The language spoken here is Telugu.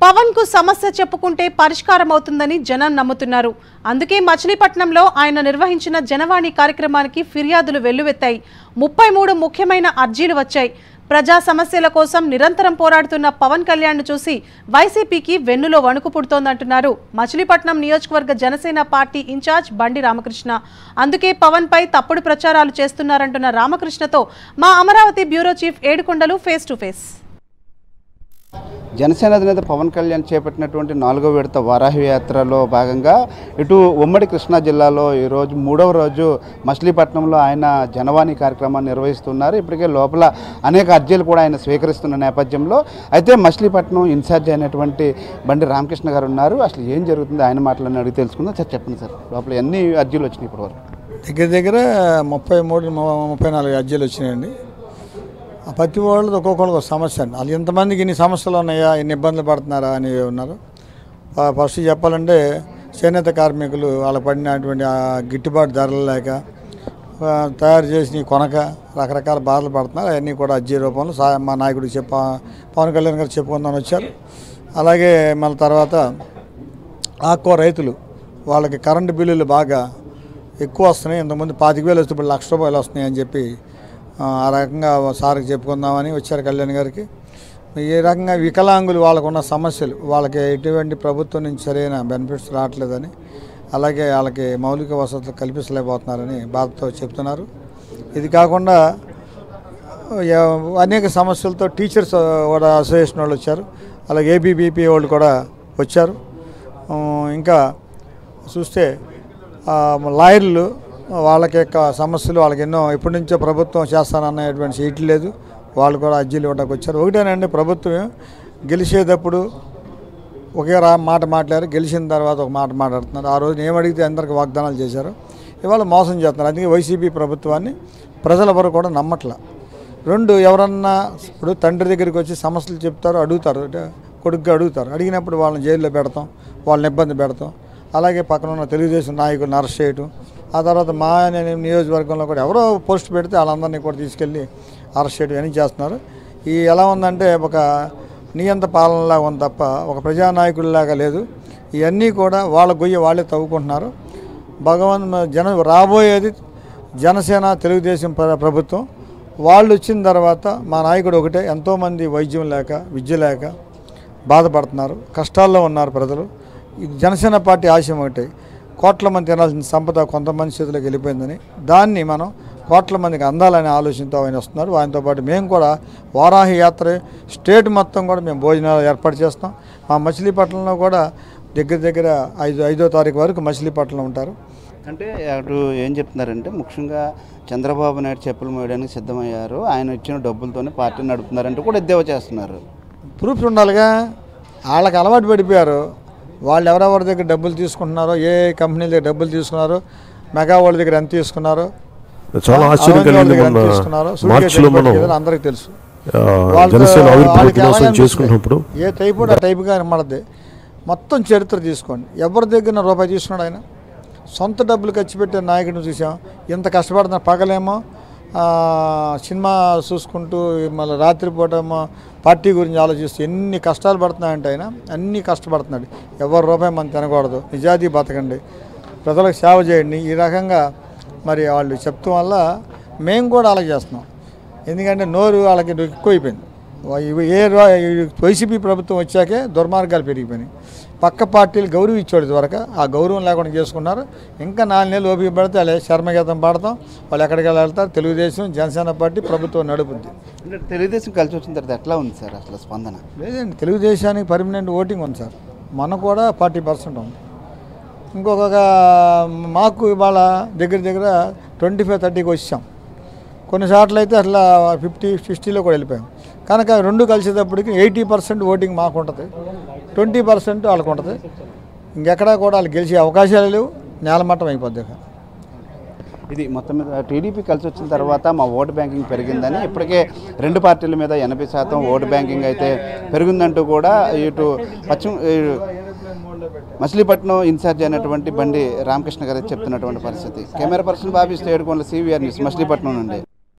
పవన్ కు సమస్య చెప్పుకుంటే పరిష్కారం అవుతుందని జనం నమ్ముతున్నారు అందుకే మచిలీపట్నంలో ఆయన నిర్వహించిన జనవాణి కార్యక్రమానికి ఫిర్యాదులు వెల్లువెత్తాయి ముప్పై మూడు ముఖ్యమైన అర్జీలు వచ్చాయి ప్రజా సమస్యల కోసం నిరంతరం పోరాడుతున్న పవన్ కళ్యాణ్ చూసి వైసీపీకి వెన్నులో వణుకు పుడుతోందంటున్నారు మచిలీపట్నం నియోజకవర్గ జనసేన పార్టీ ఇన్ఛార్జ్ బండి రామకృష్ణ అందుకే పవన్ పై తప్పుడు ప్రచారాలు చేస్తున్నారంటున్న రామకృష్ణతో మా Amaravati bureau chief Yedukondalu face to face Janasena అధినేత పవన్ కళ్యాణ్ చేపట్టినటువంటి నాలుగో విడత వారాహి యాత్రలో భాగంగా ఇటు ఉమ్మడి కృష్ణా జిల్లాలో ఈరోజు మూడవ రోజు మచిలీపట్నంలో ఆయన జనవాణి కార్యక్రమాన్ని నిర్వహిస్తున్నారు ఇప్పటికే లోపల అనేక అర్జీలు కూడా ఆయన స్వీకరిస్తున్న నేపథ్యంలో అయితే మచిలీపట్నం ఇన్ఛార్జ్ అయినటువంటి బండి రామకృష్ణ గారు ఉన్నారు అసలు ఏం జరుగుతుంది ఆయన మాటలను అడిగి తెలుసుకుందాం సార్ చెప్పండి సార్ లోపల ఎన్ని అర్జీలు వచ్చినాయి ఇప్పటివరకు దగ్గర దగ్గర ముప్పై మూడు ము- ముప్పై నాలుగు అర్జీలు వచ్చినాయండి ఆ ప్రతి వాళ్ళది ఒక్కొక్కరికి ఒక సమస్య అండి వాళ్ళు ఎంతమందికి ఇన్ని సమస్యలు ఉన్నాయా ఇన్ని ఇబ్బందులు పడుతున్నారా అని ఉన్నారు ఫ- ఫస్ట్ చెప్పాలంటే చేనేత కార్మికులు వాళ్ళ పడినటువంటి ఆ గిట్టుబాటు ధరలు లేక ఆ, తయారు చేసి కొనక రకరకాల బాధలు పడుతున్నారు అవన్నీ కూడా అర్జీ రూపంలో సా మా నాయకుడికి చెప్ప పవన్ కళ్యాణ్ గారు చెప్పుకుందామని వచ్చారు అలాగే మళ్ళీ తర్వాత ఆకుకూర రైతులు వాళ్ళకి కరెంటు బిల్లులు బాగా ఎక్కువ వస్తున్నాయి ఇంతకుముందు పాతిక వేలు వస్తే ఇప్పుడు లక్ష రూపాయలు వస్తున్నాయి అని చెప్పి ఆ ఆ రకంగా సార్కి చెప్పుకుందామని వచ్చారు కళ్యాణ్ గారికి ఈ రకంగా వికలాంగులు వాళ్ళకు ఉన్న సమస్యలు వాళ్ళకి ఎటువంటి ప్రభుత్వం నుంచి సరైన బెనిఫిట్స్ రావట్లేదని అలాగే వాళ్ళకి మౌలిక వసతులు కల్పించలేకపోతున్నారని బాధతో చెప్తున్నారు ఇది కాకుండా యా- అనేక సమస్యలతో టీచర్స్ కూడా అసోసియేషన్ వాళ్ళు వచ్చారు అలాగే ఏబీబీపీ వాళ్ళు కూడా వచ్చారు ఆ, ఇంకా చూస్తే ఆ, లాయర్లు వాళ్ళకి యొక్క సమస్యలు వాళ్ళకి ఎన్నో ఎప్పటి నుంచో ప్రభుత్వం చేస్తాననేటువంటి సీట్ లేదు వాళ్ళు కూడా అర్జీలు ఇవ్వడానికి వచ్చారు ఒకటేనండి ప్రభుత్వం గెలిచేటప్పుడు ఒకే రా మాట మాట్లాడారు గెలిచిన తర్వాత ఒక మాట మాట్లాడుతున్నారు ఆ రోజు ఏం అడిగితే అందరికి వాగ్దానాలు చేశారు ఇవాళ మోసం చేస్తున్నారు అందుకే వైసీపీ ప్రభుత్వాన్ని ప్రజల వరకు కూడా నమ్మట్ల రెండు ఎవరన్నా ఇప్పుడు తండ్రి దగ్గరికి వచ్చి సమస్యలు చెప్తారు అడుగుతారు అంటే కొడుకుగా అడుగుతారు అడిగినప్పుడు వాళ్ళని జైల్లో పెడతాం వాళ్ళని ఇబ్బంది పెడతాం అలాగే పక్కన ఉన్న తెలుగుదేశం నాయకులను అరెస్ట్ చేయటం ఆ తర్వాత మా ని- నియోజకవర్గంలో కూడా ఎవరో పోస్ట్ పెడితే వాళ్ళందరినీ కూడా తీసుకెళ్ళి అరెస్ట్ చేయడం అన్నీ చేస్తున్నారు ఈ ఎలా ఉందంటే ఒక నియంత పాలనలాగా ఉంది తప్ప ఒక ప్రజానాయకుడిలాగా లేదు ఇవన్నీ కూడా వాళ్ళ గొయ్యి వాళ్ళే తవ్వుకుంటున్నారు భగవన్ జన రాబోయేది జనసేన తెలుగుదేశం ప్ర- ప్రభుత్వం వాళ్ళు వచ్చిన తర్వాత మా నాయకుడు ఒకటే ఎంతోమంది వైద్యం లేక విద్య లేక బాధపడుతున్నారు కష్టాల్లో ఉన్నారు ప్రజలు ఈ జనసేన పార్టీ ఆశయం ఒకటే కోట్ల మంది తినాల్సిన సంపద కొంతమంది చేతిలోకి వెళ్ళిపోయిందని దాన్ని మనం కోట్ల మందికి అందాలనే ఆలోచనతో ఆయన వస్తున్నారు ఆయనతో పాటు మేము కూడా వారాహి యాత్ర స్టేట్ మొత్తం కూడా మేము భోజనాలు ఏర్పాటు చేస్తాం మా మచిలీపట్నంలో కూడా దగ్గర దగ్గర ఐదు ఐదో తారీఖు వరకు మచిలీపట్నంలో ఉంటారు అంటే అటు ఏం చెప్తున్నారంటే ముఖ్యంగా చంద్రబాబు నాయుడు చెప్పులు మోయడానికి సిద్ధమయ్యారు ఆయన ఇచ్చిన డబ్బులతోనే పార్టీ నడుపుతున్నారంటూ కూడా ఎద్దేవా చేస్తున్నారు ప్రూఫ్స్ ఉండాలిగా వాళ్ళకి అలవాటు పడిపోయారు వాళ్ళు ఎవరెవరి దగ్గర డబ్బులు తీసుకుంటున్నారో ఏ కంపెనీల దగ్గర డబ్బులు తీసుకున్నారో మెగా వాళ్ళ దగ్గర ఎంత తీసుకున్నారో చాలా ఆశ్చర్యం అరవింద్ వాళ్ళ కలిగింది దగ్గర ఎంత మొన్న తీసుకున్నారో సూట్ మార్చిలో కేసు మనం పెట్టుకెళ్ళారు, అందరికీ తెలుసు ఆ, వాళ్ళతో- జనసేన ఆవిర్భావ వాళ్ళకి దినోత్సవం ఎలాగ చేసుకుంటున్నప్పుడు అనిపిస్తుంది? ఏ టైపు ఆ టైపుగా మనది మొత్తం చరిత్ర తీసుకోండి ఎవరి దగ్గర రూపాయి తీసుకున్నాడు ఆయన సొంత డబ్బులు ఖర్చు పెట్టే నాయకుడిని చూసాం ఎంత కష్టపడుతున్న పగలేమో ఆ, సినిమా చూసుకుంటూ మళ్ళీ రాత్రిపూట ఏమో పార్టీ గురించి ఆలోచిస్తూ ఎన్ని కష్టాలు పడుతున్నాయంటే ఆయన అన్ని కష్టపడుతున్నాడు ఎవరి రూపాయి మనం తినకూడదు నిజాయితీ బతకండి ప్రజలకు సేవ చేయండి ఈ రకంగా మరి వాళ్ళు చెప్తాం వల్ల మేము కూడా అలా చేస్తున్నాం ఎందుకంటే నోరు వాళ్ళకి ఎక్కువైపోయింది వా- ఇవి ఏ రా- ఈ వైసీపీ ప్రభుత్వం వచ్చాకే దుర్మార్గాలు పెరిగిపోయినాయి పక్క పార్టీలు గౌరవం ఇచ్చేది వరకు ఆ గౌరవం లేకుండా చేసుకున్నారు ఇంకా నాలుగు నెలలు ఓపిక పడితే అలా శర్మగీతం పాడతాం వాళ్ళు ఎక్కడికి వెళ్ళి వెళ్తారు తెలుగుదేశం జనసేన పార్టీ ప్రభుత్వం నడుపుద్ది అంటే తెలుగుదేశం కలిసి వచ్చిన తర్వాత ఎట్లా ఉంది సార్ అసలు స్పందన లేదండి తెలుగుదేశానికి పర్మనెంట్ ఓటింగ్ ఉంది సార్ మన కూడా ఫార్టీ పర్సెంట్ ఉంది ఇంకొక మాకు ఇవాళ దగ్గర దగ్గర ట్వంటీ ఫైవ్ థర్టీకి వచ్చాం కొన్ని సార్లు అయితే అట్లా ఫిఫ్టీ సిక్స్టీలో కూడా వెళ్ళిపోయాం కనుక రెండు కలిసేటప్పటికి ఎయిటీ పర్సెంట్ ఓటింగ్ మాకు ఉంటుంది ట్వంటీ పర్సెంట్ వాళ్ళకు ఉంటుంది ఇంకెక్కడా కూడా వాళ్ళు గెలిచే అవకాశాలు లేవు నేలమట్టం అయిపోద్ది ఇక. ఇది మొత్తం మీద టీడీపీ కలిసి వచ్చిన తర్వాత మా ఓటు బ్యాంకింగ్ పెరిగిందని ఇప్పటికే రెండు పార్టీల మీద ఎనభై శాతం ఓటు బ్యాంకింగ్ అయితే పెరిగిందంటూ కూడా ఇటు పశ్చిమ ఈ మచిలీపట్నం ఇన్ఛార్జ్ అయినటువంటి బండి రామకృష్ణ గారు చెప్తున్నటువంటి పరిస్థితి కెమెరా పర్సన్ బాబీ స్టేడుకోండి సివిఆర్ న్యూస్ మచిలీపట్నం నుండి